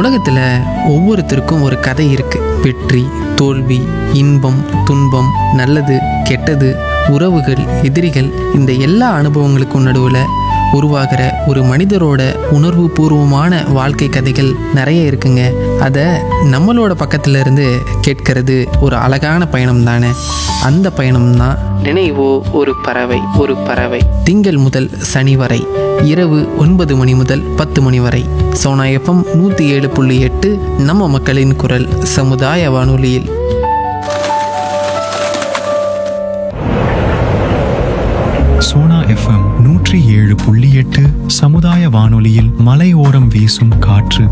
உலகத்தில் ஒவ்வொருத்தருக்கும் ஒரு கதை இருக்கு வெற்றி தோல்வி இன்பம் துன்பம் நல்லது கெட்டது உறவுகள் எதிரிகள் இந்த எல்லா அனுபவங்களுக்கும் நடுவில் உருவாகிற ஒரு மனிதரோட உணர்வு பூர்வமான வாழ்க்கை கதைகள் நிறைய இருக்குங்க அதை நம்மளோட பக்கத்துல இருந்து கேட்கறது ஒரு அழகான பயணம் தானே அந்த பயணம் தான் நினைவோ ஒரு பறவை ஒரு பறவை திங்கள் முதல் சனி வரை இரவு ஒன்பது மணி முதல் பத்து மணி வரை சோனா எஃப்எம் நூற்றி ஏழு புள்ளி எட்டு நம்ம மக்களின் குரல் சமுதாய வானொலியில் சோனா எஃப்எம் நூற்றி ஏழு புள்ளி எட்டு சமுதாய வானொலியில் மலையோரம் வீசும் காற்று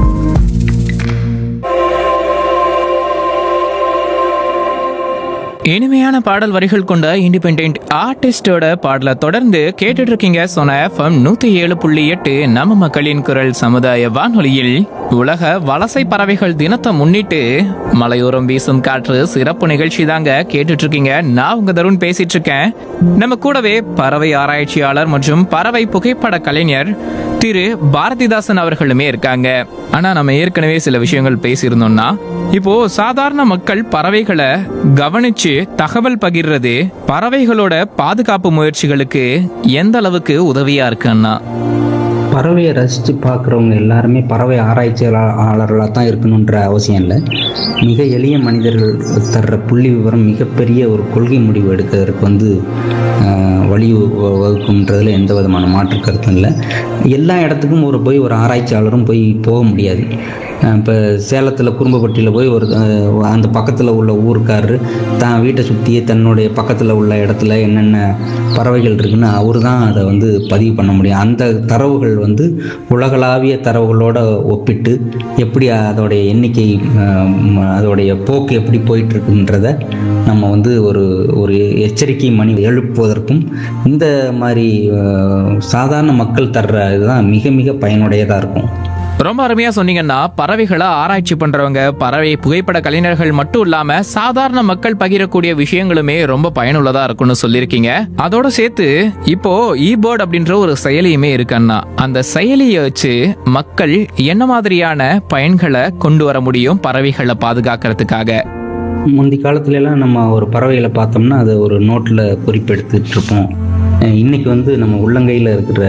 இனிமையான பாடல் வரிகள் கொண்ட இண்டிபெண்ட் ஆர்டிஸ்டோட பாடலை தொடர்ந்து கேட்டுட்டு இருக்கீங்க சொன்ன எஃப்எம் நூத்தி ஏழு புள்ளி எட்டு நம்ம மக்களின் குரல் சமுதாய வானொலியில் உலக வலசை பறவைகள் தினத்தை முன்னிட்டு மலையோரம் வீசும் காற்று சிறப்பு நிகழ்ச்சி தாங்க கேட்டுட்டு இருக்கீங்க நான் உங்க தருண் பேசிட்டு இருக்கேன் நம்ம கூடவே பறவை ஆராய்ச்சியாளர் மற்றும் பறவை புகைப்பட கலைஞர் திரு பாரதிதாசன் அவர்களுமே இருக்காங்க ஆனா நம்ம ஏற்கனவே சில விஷயங்கள் பேசியிருந்தோம்னா இப்போ சாதாரண மக்கள் பறவைகளை கவனிச்சு தகவல் பகிர்றது பறவைகளோட பாதுகாப்பு முயற்சிகளுக்கு எந்த அளவுக்கு உதவியா இருக்குன்னா பறவையை ரசித்து பார்க்குறவங்க எல்லாருமே பறவை ஆராய்ச்சியாளர்களாக தான் இருக்கணுன்ற அவசியம் இல்லை மிக எளிய மனிதர்கள் தர்ற புள்ளி விவரம் மிகப்பெரிய ஒரு கொள்கை முடிவு எடுக்கிறதுக்கு வந்து ஆஹ், வழி வ- வகுக்கும்ன்றதுல எந்த விதமான மாற்று கருத்தும் இல்லை எல்லா இடத்துக்கும் ஒரு போய் ஒரு ஆராய்ச்சியாளரும் போய் போக முடியாது இப்போ சேலத்தில் குறும்பப்பட்டியில் போய் ஒரு அஹ், அந்த பக்கத்தில் உள்ள ஊருக்காரரு தான் வீட்டை சுற்றியே தன்னுடைய பக்கத்தில் உள்ள இடத்துல என்னென்ன பறவைகள் இருக்குன்னு அவர் தான் அதை வந்து பதிவு பண்ண முடியும் அந்த தரவுகள் வந்து உலகளாவிய தரவுகளோட ஒப்பிட்டு எப்படி அதோடைய எண்ணிக்கை அஹ், ம- அதோடைய போக்கு எப்படி போயிட்டு இருக்குன்றத நம்ம வந்து ஒரு ஒரு எச்சரிக்கை மணி எழுப்புவதற்கும் இந்த மாதிரி அஹ், சாதாரண மக்கள் தர்ற இதுதான் மிக மிக பயனுடையதாக இருக்கும் ரொம்ப அருமையா சொன்னீங்கன்னா பறவைகளை ஆராய்ச்சி பண்றவங்க பறவை புகைப்பட கலைஞர்கள் மட்டும் இல்லாம சாதாரண மக்கள் பகிரக்கூடிய விஷயங்களுமே ரொம்ப பயனுள்ளதா இருக்கும்னு சொல்லியிருக்கீங்க அதோட சேர்த்து இப்போ இபோர்ட் அப்படின்ற ஒரு செயலியுமே இருக்கண்ணா அந்த செயலியை வச்சு மக்கள் என்ன மாதிரியான பயன்களை கொண்டு வர முடியும் பறவைகளை பாதுகாக்கிறதுக்காக முந்தி காலத்துல எல்லாம் நம்ம ஒரு பறவைகளை பார்த்தோம்னா அதை ஒரு நோட்டில் குறிப்பெடுத்துட்டு இருப்போம் அஹ் இன்னைக்கு வந்து நம்ம உள்ளங்கையில் இருக்கிற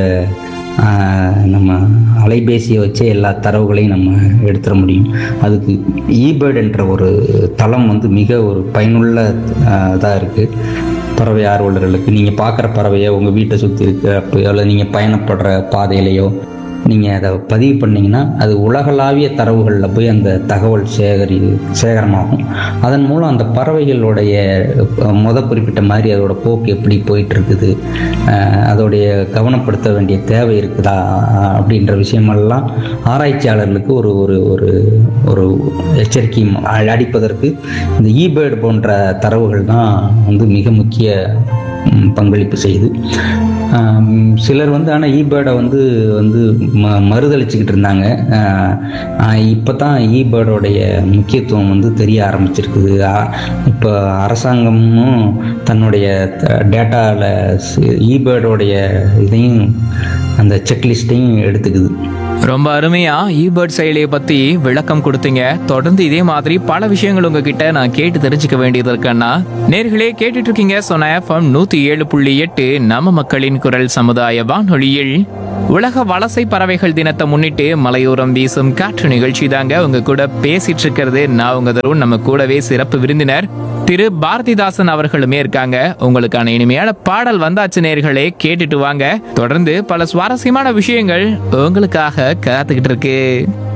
ஆஹ், நம்ம அலைபேசியை வச்சே எல்லா தரவுகளையும் நம்ம எடுத்துட முடியும் அதுக்கு ஈபேர்ட் என்ற ஒரு தளம் வந்து மிக ஒரு பயனுள்ள இதாக இருக்குது பறவை ஆர்வலர்களுக்கு நீங்கள் பார்க்குற பறவையை உங்கள் வீட்டை சுற்றி இருக்க அப்போ அல்லது நீங்கள் பயணப்படுற பாதையிலையோ நீங்கள் அதை பதிவு பண்ணீங்கன்னா அது உலகளாவிய தரவுகளில் போய் அந்த தகவல் சேகரி சேகரமாகும் அதன் மூலம் அந்த பறவைகளுடைய அஹ், முத குறிப்பிட்ட மாதிரி அதோட போக்கு எப்படி போயிட்டு இருக்குது அஹ், அதோடைய கவனப்படுத்த வேண்டிய தேவை இருக்குதா அஹ், அப்படின்ற விஷயமெல்லாம் ஆராய்ச்சியாளர்களுக்கு ஒரு ஒரு ஒரு ஒரு எச்சரிக்கை அ- அடிப்பதற்கு இந்த ஈபேர்டு போன்ற தரவுகள் தான் வந்து மிக முக்கிய ம், பங்களிப்பு செய்யுது ஆம், சிலர் வந்து ஆனால் ஈபேர்டை வந்து வந்து ம மறுதளிச்சுக்கிட்டு இருந்தாங்க இப்போ தான் ஈபேர்டோடைய முக்கியத்துவம் வந்து தெரிய ஆரம்பிச்சிருக்குது இப்போ அரசாங்கமும் தன்னுடைய டேட்டாவில் ஈபேர்டோடைய இதையும் அந்த செக்லிஸ்ட்டையும் எடுத்துக்குது ரொம்ப அருமையா இபர்ட் செயலியை பத்தி விளக்கம் கொடுத்தீங்க தொடர்ந்து இதே மாதிரி பல விஷயங்கள் உங்ககிட்ட நான் கேட்டு தெரிஞ்சுக்க வேண்டியது இருக்கேன்னா நேர்களே கேட்டுட்டு இருக்கீங்க சொன்ன எஃப்எம் நூத்தி ஏழு புள்ளி எட்டு நம்ம மக்களின் குரல் சமுதாய வானொலியில் உலக வலசை பறவைகள் தினத்தை முன்னிட்டு மலையோரம் வீசும் காற்று நிகழ்ச்சி தாங்க உங்க கூட பேசிட்டு இருக்கிறது நான் உங்க தருண் நம்ம கூடவே சிறப்பு விருந்தினர் திரு பாரதிதாசன் அவர்களுமே இருக்காங்க உங்களுக்கான இனிமையான பாடல் வந்தாச்சு நேர்களே கேட்டுட்டு வாங்க தொடர்ந்து பல சுவாரஸ்யமான விஷயங்கள் உங்களுக்காக காத்துக்கிட்டு இருக்கு